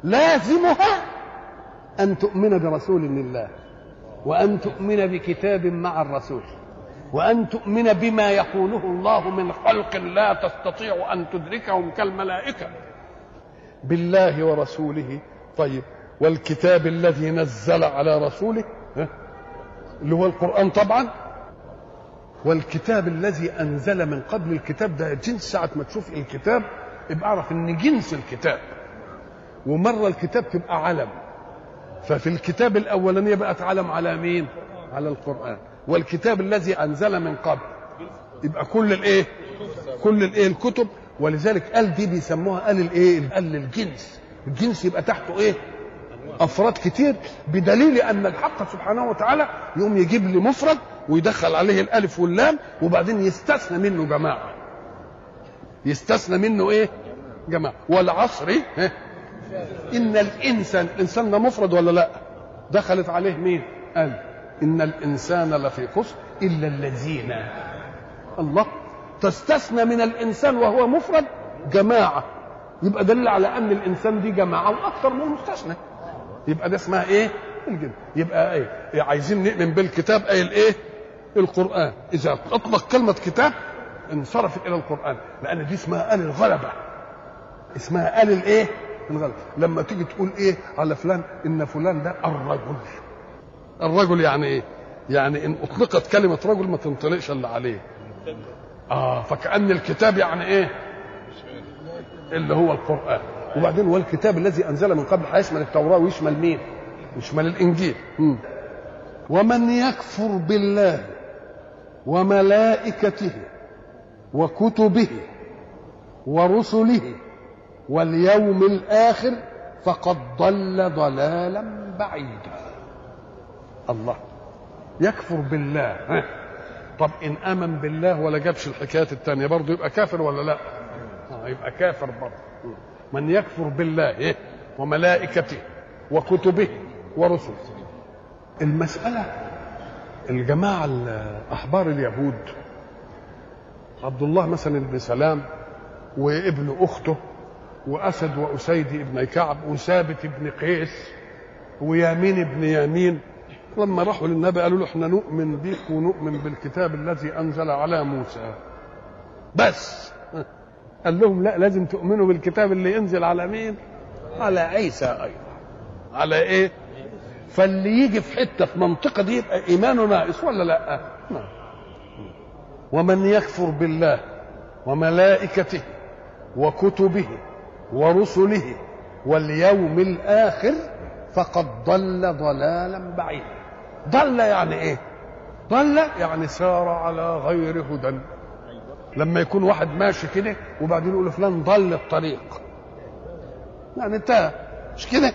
لازمها أن تؤمن برسول الله وأن تؤمن بكتاب مع الرسول وأن تؤمن بما يقوله الله من خلق لا تستطيع أن تدركهم كالملائكة بالله ورسوله طيب والكتاب الذي نزل على رسوله ها؟ اللي هو القرآن طبعا والكتاب الذي أنزل من قبل الكتاب ده جنس ساعة ما تشوف الكتاب يبقى اعرف ان جنس الكتاب ومرة الكتاب تبقى علم ففي الكتاب الأولانية بقت علم على مين على القرآن والكتاب الذي أنزل من قبل يبقى كل الايه كل الايه الكتب ولذلك قال دي بيسموها قال الايه قال الجنس الجنس يبقى تحته ايه افراد كتير بدليل ان الحق سبحانه وتعالى يقوم يجيب لي مفرد ويدخل عليه الالف واللام وبعدين يستثنى منه جماعه يستثنى منه ايه جماعه والعصر ها؟ ان الانسان الانسان ده مفرد ولا لا دخلت عليه مين قال ان الانسان لفي خسر الا الذين الله تستثنى من الانسان وهو مفرد جماعه يبقى دليل على ان الانسان دي جماعه واكثر من المستثنى يبقى ده اسمها ايه الجن يبقى ايه عايزين نؤمن بالكتاب اي الايه القران اذا اطلق كلمه كتاب انصرفت الى القران لان دي اسمها ال الغلبه اسمها ال الايه الغلبه لما تيجي تقول ايه على فلان ان فلان ده الرجل الرجل يعني ايه يعني ان اطلقت كلمه رجل ما تنطلقش الا عليه اه فكأن الكتاب يعني ايه اللي هو القرآن وبعدين والكتاب الذي أنزل من قبل هيشمل التوراة ويشمل مين يشمل الإنجيل مم. ومن يكفر بالله وملائكته وكتبه ورسله واليوم الآخر فقد ضل ضلالا بعيدا الله يكفر بالله ها. طب ان امن بالله ولا جابش الحكايات التانية برضه يبقى كافر ولا لا آه يبقى كافر برضه من يكفر بالله إيه؟ وملائكته وكتبه ورسله المسألة الجماعة أحبار اليهود عبد الله مثلا بن سلام وابن أخته وأسد وأسيد ابن كعب وثابت ابن قيس ويامين ابن يامين لما راحوا للنبي قالوا له احنا نؤمن بك ونؤمن بالكتاب الذي انزل على موسى بس قال لهم لا لازم تؤمنوا بالكتاب اللي ينزل على مين على عيسى ايضا على ايه فاللي يجي في حته في منطقه دي يبقى ايمانه ناقص ولا لا نعم ومن يكفر بالله وملائكته وكتبه ورسله واليوم الاخر فقد ضل ضلالا بعيدا ضل يعني ايه ضل يعني سار على غير هدى لما يكون واحد ماشي كده وبعدين يقول فلان ضل الطريق يعني انتهى مش كده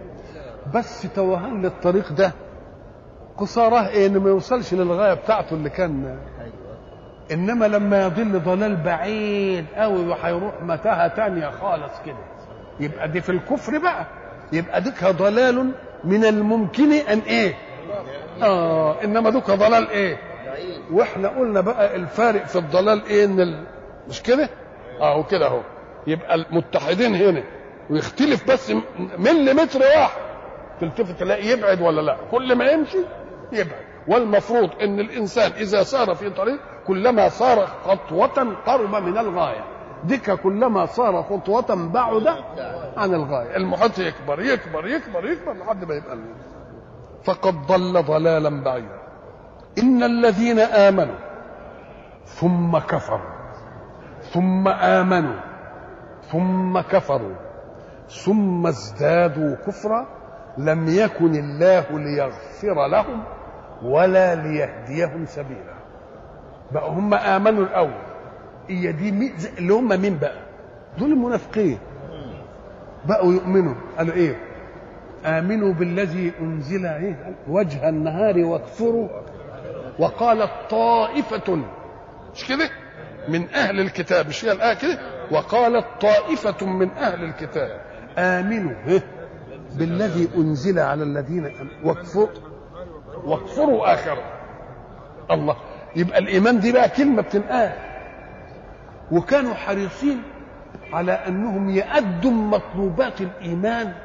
بس توهان للطريق ده قصاراه ايه انه ما يوصلش للغايه بتاعته اللي كان انما لما يضل ضلال بعيد قوي وهيروح متاهه تانية خالص كده يبقى دي في الكفر بقى يبقى ديك ضلال من الممكن ان ايه اه انما دوك ضلال ايه واحنا قلنا بقى الفارق في الضلال ايه ان ال... مش كده اه وكده اهو يبقى المتحدين هنا ويختلف بس مليمتر واحد تلتفت تلاقي يبعد ولا لا كل ما يمشي يبعد والمفروض ان الانسان اذا سار في طريق كلما صار خطوة قرب من الغاية ديك كلما صار خطوة بعد عن الغاية المحيط يكبر يكبر يكبر يكبر لحد ما يبقى فقد ضل ضلالا بعيدا إن الذين آمنوا ثم كفروا ثم آمنوا ثم كفروا ثم ازدادوا كفرا لم يكن الله ليغفر لهم ولا ليهديهم سبيلا بقى هم آمنوا الأول هي دي اللي هم مين بقى دول المنافقين بقوا يؤمنوا قالوا ايه امنوا بالذي انزل ايه وجه النهار واكفروا وقالت طائفة مش كده من اهل الكتاب مش هي الايه كده وقالت طائفة من اهل الكتاب امنوا إيه؟ بالذي انزل على الذين واكفروا واكفروا اخره الله يبقى الايمان دي بقى كلمه بتنقال وكانوا حريصين على انهم يأدوا مطلوبات الايمان